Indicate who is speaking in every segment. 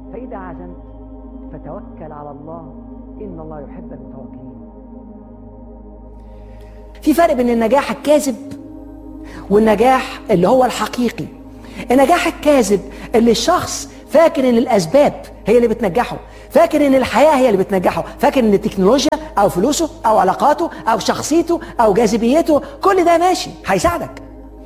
Speaker 1: فإذا عزمت فتوكل على الله إن الله يحب المتوكلين في فرق بين النجاح الكاذب والنجاح اللي هو الحقيقي النجاح الكاذب اللي الشخص فاكر ان الاسباب هي اللي بتنجحه فاكر ان الحياه هي اللي بتنجحه فاكر ان التكنولوجيا او فلوسه او علاقاته او شخصيته او جاذبيته كل ده ماشي هيساعدك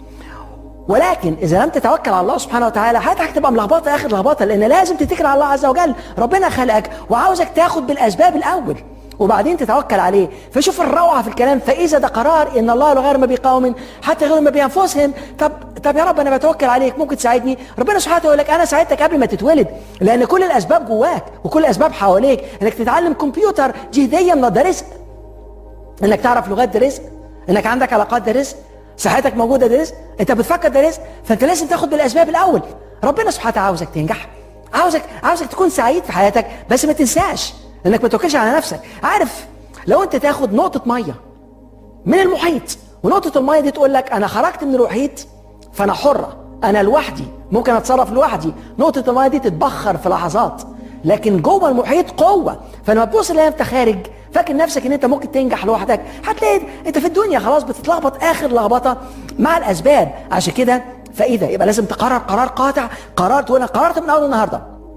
Speaker 1: ولكن اذا لم تتوكل على الله سبحانه وتعالى حياتك هتبقى ملخبطه اخر لخبطه لان لازم تتكل على الله عز وجل ربنا خلقك وعاوزك تاخد بالاسباب الاول وبعدين تتوكل عليه فشوف الروعه في الكلام فاذا ده قرار ان الله لا غير ما بقوم حتى غير ما بانفسهم طب طب يا رب انا بتوكل عليك ممكن تساعدني ربنا سبحانه وتعالى يقول لك انا ساعدتك قبل ما تتولد لان كل الاسباب جواك وكل الاسباب حواليك انك تتعلم كمبيوتر جهديا ده رزق انك تعرف لغات ده رزق انك عندك علاقات ده رزق صحتك موجوده ده رزق انت بتفكر ده رزق فانت لازم تاخد بالاسباب الاول ربنا سبحانه وتعالى عاوزك تنجح عاوزك عاوزك تكون سعيد في حياتك بس ما تنساش انك ما توكلش على نفسك عارف لو انت تاخد نقطه ميه من المحيط ونقطه الميه دي تقول لك انا خرجت من المحيط فانا حره انا لوحدي ممكن اتصرف لوحدي نقطه الميه دي تتبخر في لحظات لكن جوه المحيط قوه فلما تبص لها انت خارج فاكر نفسك ان انت ممكن تنجح لوحدك هتلاقي انت في الدنيا خلاص بتتلخبط اخر لخبطه مع الاسباب عشان كده فاذا يبقى لازم تقرر قرار قاطع قرار تقول انا قررت من اول النهارده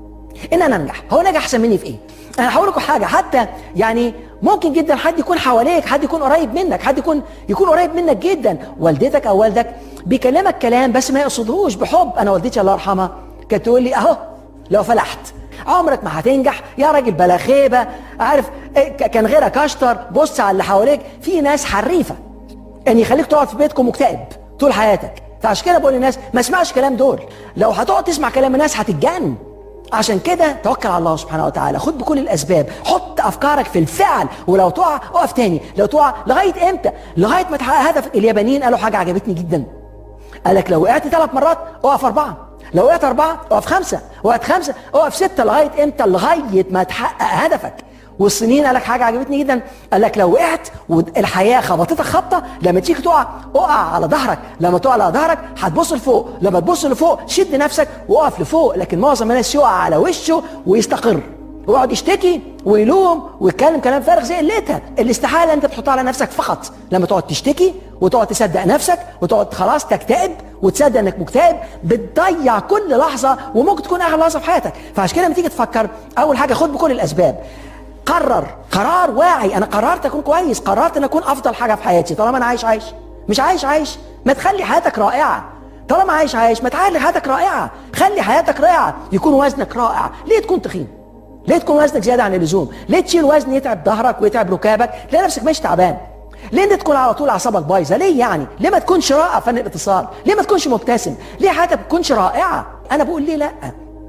Speaker 1: ان انا انجح هو نجح احسن مني في ايه انا هقول لكم حاجه حتى يعني ممكن جدا حد يكون حواليك حد يكون قريب منك حد يكون يكون قريب منك جدا والدتك او والدك بيكلمك كلام بس ما يقصدهوش بحب انا والدتي الله يرحمها كانت تقول لي اهو لو فلحت عمرك ما هتنجح يا راجل بلا خيبه عارف كان غيرك اشطر بص على اللي حواليك في ناس حريفه ان يخليك تقعد في بيتكم مكتئب طول حياتك فعشان كده بقول للناس ما اسمعش كلام دول لو هتقعد تسمع كلام الناس هتتجنن عشان كده توكل على الله سبحانه وتعالى خد بكل الاسباب حط افكارك في الفعل ولو تقع اقف تاني لو تقع لغايه امتى لغايه ما تحقق هدفك اليابانيين قالوا حاجه عجبتني جدا قال لك لو وقعت ثلاث مرات اقف اربعه لو وقعت اربعه اقف خمسه وقعت خمسه اقف سته لغايه امتى لغايه ما تحقق هدفك والصينيين قال لك حاجه عجبتني جدا قال لك لو وقعت والحياه خبطتك خبطه لما تيجي تقع اقع على ظهرك لما تقع على ظهرك هتبص لفوق لما تبص لفوق شد نفسك وقف لفوق لكن معظم الناس يقع على وشه ويستقر ويقعد يشتكي ويلوم ويتكلم كلام فارغ زي قلتها الاستحاله انت تحطها على نفسك فقط لما تقعد تشتكي وتقعد تصدق نفسك وتقعد خلاص تكتئب وتصدق انك مكتئب بتضيع كل لحظه وممكن تكون اغلى لحظه في حياتك فعشان كده لما تيجي تفكر اول حاجه خد بكل الاسباب قرر قرار واعي انا قررت اكون كويس قررت ان اكون افضل حاجه في حياتي طالما انا عايش عايش مش عايش عايش ما تخلي حياتك رائعه طالما عايش عايش ما تخلي حياتك رائعه خلي حياتك رائعه يكون وزنك رائع ليه تكون تخين ليه تكون وزنك زياده عن اللزوم ليه تشيل وزن يتعب ظهرك ويتعب ركابك تلاقي نفسك ماشي تعبان ليه انت تكون على طول اعصابك بايظه ليه يعني ليه ما تكونش رائع فن الاتصال ليه ما تكونش مبتسم ليه حياتك ما تكونش رائعه انا بقول ليه لا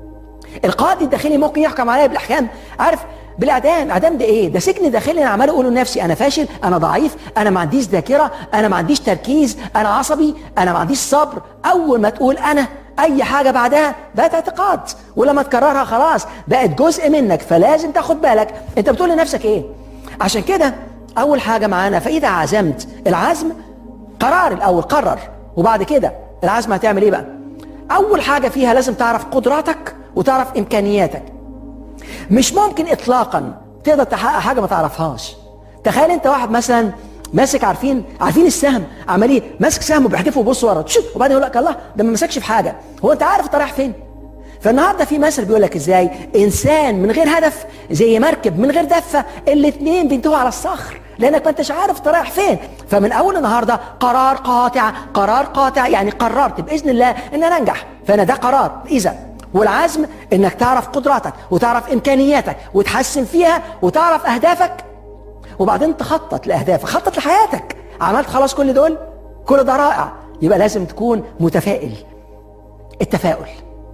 Speaker 1: القاضي الداخلي ممكن يحكم عليا بالاحكام عارف بالاعدام اعدام ده ايه ده سجن داخلي انا عمال اقول لنفسي انا فاشل انا ضعيف انا ما عنديش ذاكره انا ما عنديش تركيز انا عصبي انا ما عنديش صبر اول ما تقول انا اي حاجه بعدها بقت اعتقاد ولما تكررها خلاص بقت جزء منك فلازم تاخد بالك انت بتقول لنفسك ايه عشان كده اول حاجه معانا فاذا عزمت العزم قرار الاول قرر وبعد كده العزم هتعمل ايه بقى اول حاجه فيها لازم تعرف قدراتك وتعرف امكانياتك مش ممكن اطلاقا تقدر تحقق حاجه ما تعرفهاش تخيل انت واحد مثلا ماسك عارفين عارفين السهم عمال ايه ماسك سهم وبيحدفه وبص ورا تشوف وبعدين يقول لك الله ده ما مسكش في حاجه هو انت عارف انت رايح فين فالنهارده في مثل بيقول لك ازاي انسان من غير هدف زي مركب من غير دفه الاثنين بينتهوا على الصخر لانك ما انتش عارف انت رايح فين فمن اول النهارده قرار قاطع قرار قاطع يعني قررت باذن الله ان انا انجح فانا ده قرار اذا والعزم انك تعرف قدراتك وتعرف امكانياتك وتحسن فيها وتعرف اهدافك وبعدين تخطط لاهدافك خطط لحياتك عملت خلاص كل دول كل ده رائع يبقى لازم تكون متفائل التفاؤل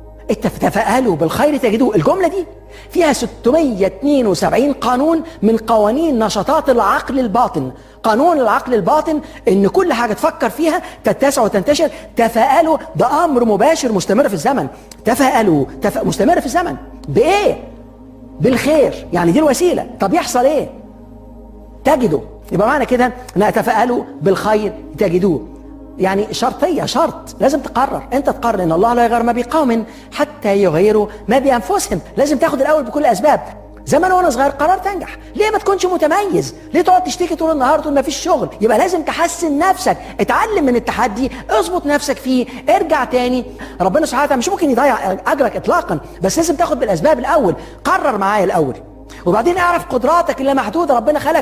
Speaker 1: تفاءلوا بالخير تجدوه الجمله دي فيها 672 قانون من قوانين نشاطات العقل الباطن قانون العقل الباطن ان كل حاجه تفكر فيها تتسع وتنتشر تفاءلوا ده امر مباشر مستمر في الزمن تفاءلوا تف... مستمر في الزمن بايه بالخير يعني دي الوسيله طب يحصل ايه تجدوا يبقى معنى كده ان تفاءلوا بالخير تجدوه يعني شرطية شرط لازم تقرر انت تقرر ان الله لا يغير ما بقوم حتى يغيروا ما بانفسهم لازم تاخد الاول بكل الاسباب زمان وانا صغير قررت انجح ليه ما تكونش متميز ليه تقعد تشتكي طول النهار تقول ما فيش شغل يبقى لازم تحسن نفسك اتعلم من التحدي اظبط نفسك فيه ارجع تاني ربنا سبحانه وتعالى مش ممكن يضيع اجرك اطلاقا بس لازم تاخد بالاسباب الاول قرر معايا الاول وبعدين اعرف قدراتك اللي محدوده ربنا خلق